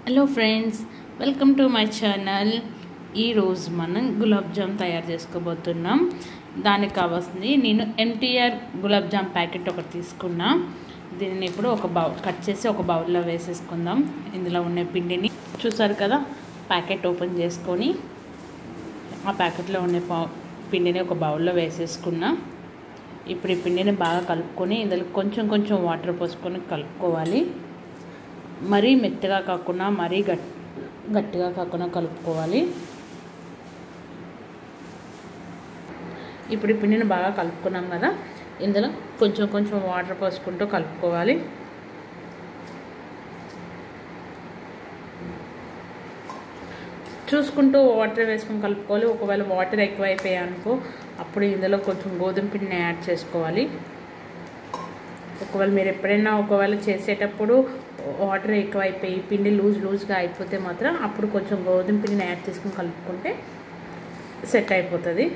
hello friends welcome to my channel ఈరోజు మనం gulab jam తయారు చేసుకోబోతున్నాం దానికి కావాల్సింది నేను ఎంటీఆర్ గులాబ్ జామ్ ప్యాకెట్ ఒకటి తీసుకున్నా దీనిని ఇప్పుడు ఒక బౌల్ కట్ చేసి ఒక బౌల్లో వేసేసుకుందాం ఇందులో ఉన్న పిండిని చూసారు కదా ప్యాకెట్ ఓపెన్ చేసుకొని ఆ ప్యాకెట్లో ఉన్న పా పిండిని ఒక బౌల్లో వేసేసుకున్నా ఇప్పుడు ఈ పిండిని బాగా కలుపుకొని ఇందులో కొంచెం కొంచెం వాటర్ పోసుకొని కలుపుకోవాలి మరీ మెత్తగా కాకుండా మరీ గట్ గట్టిగా కాకుండా కలుపుకోవాలి ఇప్పుడు ఈ పిండిని బాగా కలుపుకున్నాం కదా ఇందులో కొంచెం కొంచెం వాటర్ పోసుకుంటూ కలుపుకోవాలి చూసుకుంటూ వాటర్ వేసుకొని కలుపుకోవాలి ఒకవేళ వాటర్ ఎక్కువ అయిపోయాయి అనుకో అప్పుడు ఇందులో కొంచెం గోధుమ పిండిని యాడ్ చేసుకోవాలి ఒకవేళ మీరు ఎప్పుడైనా ఒకవేళ చేసేటప్పుడు వాటర్ ఎక్కువ అయిపోయి పిండి లూజ్ లూజ్గా అయిపోతే మాత్రం అప్పుడు కొంచెం గోధుమ పిండిని యాడ్ చేసుకుని కలుపుకుంటే సెట్ అయిపోతుంది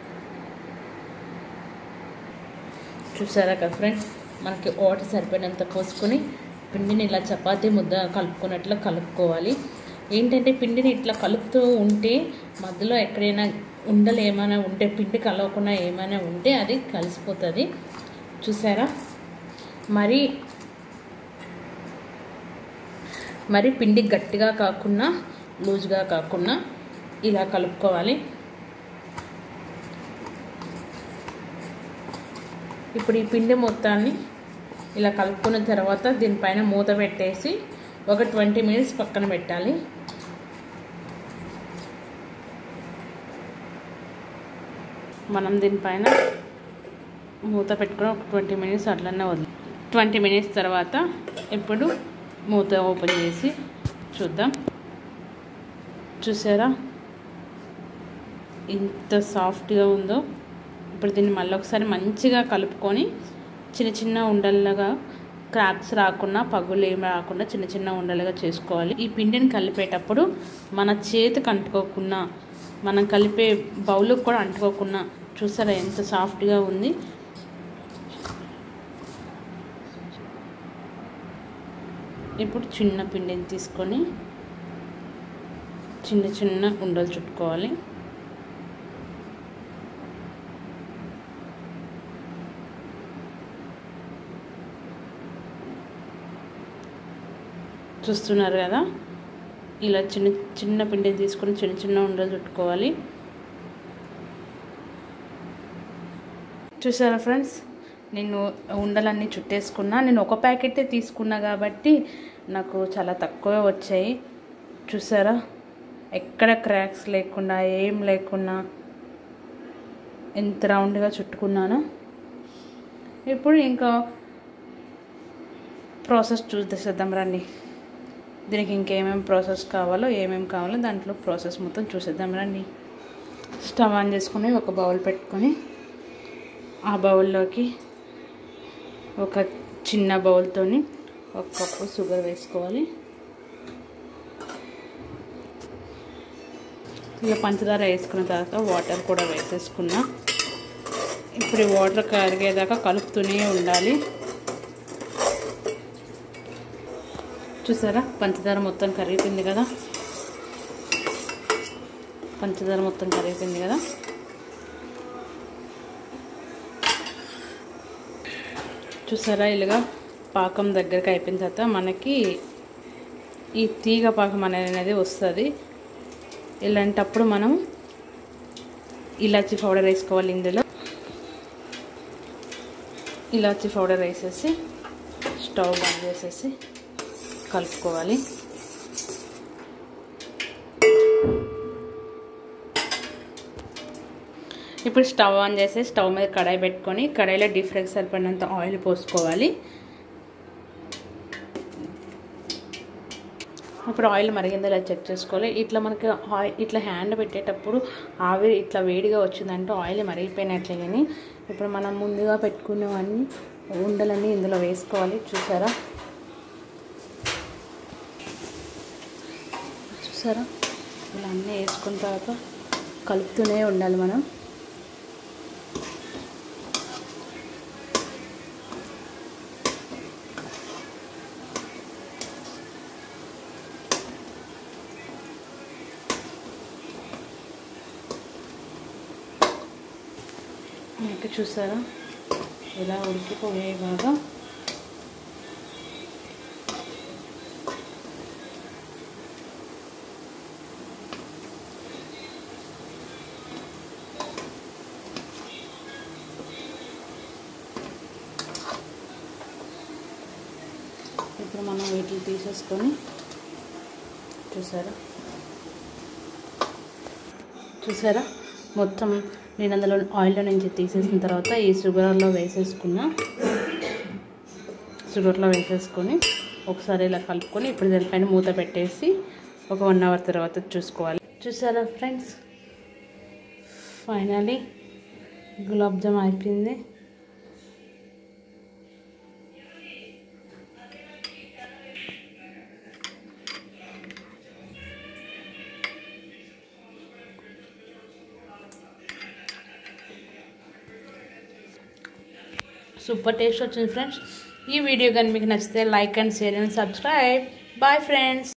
చూసారా కదా ఫ్రెండ్స్ మనకి వాటర్ సరిపోయినంత పోసుకొని పిండిని ఇలా చపాతీ ముద్ద కలుపుకున్నట్లు కలుపుకోవాలి ఏంటంటే పిండిని ఇట్లా కలుపుతూ ఉంటే మధ్యలో ఎక్కడైనా ఉండలు ఏమైనా ఉంటే పిండి కలవకుండా ఏమైనా ఉంటే అది కలిసిపోతుంది చూసారా మరి మరి పిండి గట్టిగా కాకుండా లూజ్గా కాకుండా ఇలా కలుపుకోవాలి ఇప్పుడు ఈ పిండి మొత్తాన్ని ఇలా కలుపుకున్న తర్వాత దీనిపైన మూత పెట్టేసి ఒక ట్వంటీ మినిట్స్ పక్కన పెట్టాలి మనం దీనిపైన మూత పెట్టుకుని ఒక ట్వంటీ మినిట్స్ అట్లనే వదిలి ట్వంటీ మినిట్స్ తర్వాత ఇప్పుడు మూత ఓపెన్ చేసి చూద్దాం చూసారా ఎంత సాఫ్ట్గా ఉందో ఇప్పుడు దీన్ని మళ్ళీ ఒకసారి మంచిగా కలుపుకొని చిన్న చిన్న ఉండలుగా క్రాక్స్ రాకుండా పగులు ఏమి రాకుండా చిన్న చిన్న ఉండలుగా చేసుకోవాలి ఈ పిండిని కలిపేటప్పుడు మన చేతికి అంటుకోకుండా మనం కలిపే బౌల్కి కూడా అంటుకోకుండా చూసారా ఎంత సాఫ్ట్గా ఉంది ఇప్పుడు చిన్న పిండిని తీసుకొని చిన్న చిన్న ఉండలు చుట్టుకోవాలి చూస్తున్నారు కదా ఇలా చిన్న చిన్న పిండిని తీసుకొని చిన్న చిన్న ఉండలు చుట్టుకోవాలి చూసారా ఫ్రెండ్స్ నేను ఉండలన్నీ చుట్టేసుకున్నా నేను ఒక ప్యాకెటే తీసుకున్నా కాబట్టి నాకు చాలా తక్కువే వచ్చాయి చూసారా ఎక్కడ క్రాక్స్ లేకుండా ఏం లేకుండా ఎంత రౌండ్గా చుట్టుకున్నాను ఇప్పుడు ఇంకా ప్రాసెస్ చూసేద్దాం రండి దీనికి ఇంకేమేమి ప్రాసెస్ కావాలో ఏమేమి కావాలో దాంట్లో ప్రాసెస్ మొత్తం చూసేద్దాం రండి స్టవ్ ఆన్ చేసుకొని ఒక బౌల్ పెట్టుకొని ఆ బౌల్లోకి ఒక చిన్న బౌల్తోని ఒక కప్పు షుగర్ వేసుకోవాలి ఇక పంచదార వేసుకున్న తర్వాత వాటర్ కూడా వేసేసుకున్నా ఇప్పుడు ఈ వాటర్ కరిగేదాకా కలుపుతూనే ఉండాలి చూసారా పంచదార మొత్తం కరిగిపోయింది కదా పంచదార మొత్తం కరిగిపోయింది కదా చూసారా ఇలాగా పాకం దగ్గరికి అయిపోయిన తర్వాత మనకి ఈ తీగ పాకం అనేది వస్తుంది ఇలాంటప్పుడు మనం ఇలాచి పౌడర్ వేసుకోవాలి ఇందులో ఇలాచి పౌడర్ వేసేసి స్టవ్ బంద్ చేసేసి కలుపుకోవాలి ఇప్పుడు స్టవ్ ఆన్ చేసి స్టవ్ మీద కడాయి పెట్టుకొని కడాయిలో డీప్ ఫ్రైకి సరిపడినంత ఆయిల్ పోసుకోవాలి ఇప్పుడు ఆయిల్ మరిగిందో ఇలా చెక్ చేసుకోవాలి ఇట్లా మనకి ఆయిల్ ఇట్లా హ్యాండ్ పెట్టేటప్పుడు ఆవిరి ఇట్లా వేడిగా వచ్చిందంటే ఆయిల్ మరిగిపోయినట్లే కానీ ఇప్పుడు మనం ముందుగా పెట్టుకున్నవన్నీ ఉండలన్నీ ఇందులో వేసుకోవాలి చూసారా చూసారా ఇలా అన్నీ వేసుకున్న తర్వాత కలుపుతూనే ఉండాలి మనం మీకు చూసారా ఎలా ఉడికిపోయాయి బాగా ఇప్పుడు మనం వీటిని తీసేసుకొని చూసారా చూసారా మొత్తం నేను అందులో ఆయిల్లో నుంచి తీసేసిన తర్వాత ఈ షుగర్లో వేసేసుకున్నా షుగర్లో వేసేసుకొని ఒకసారి ఇలా కలుపుకొని ఇప్పుడు దానిపైన మూత పెట్టేసి ఒక వన్ అవర్ తర్వాత చూసుకోవాలి చూసారా ఫ్రెండ్స్ ఫైనలీ గులాబ్ జామ్ అయిపోయింది సూపర్ టేస్ట్ వచ్చింది ఫ్రెండ్స్ ఈ వీడియో కానీ మీకు నచ్చితే like and share and subscribe bye friends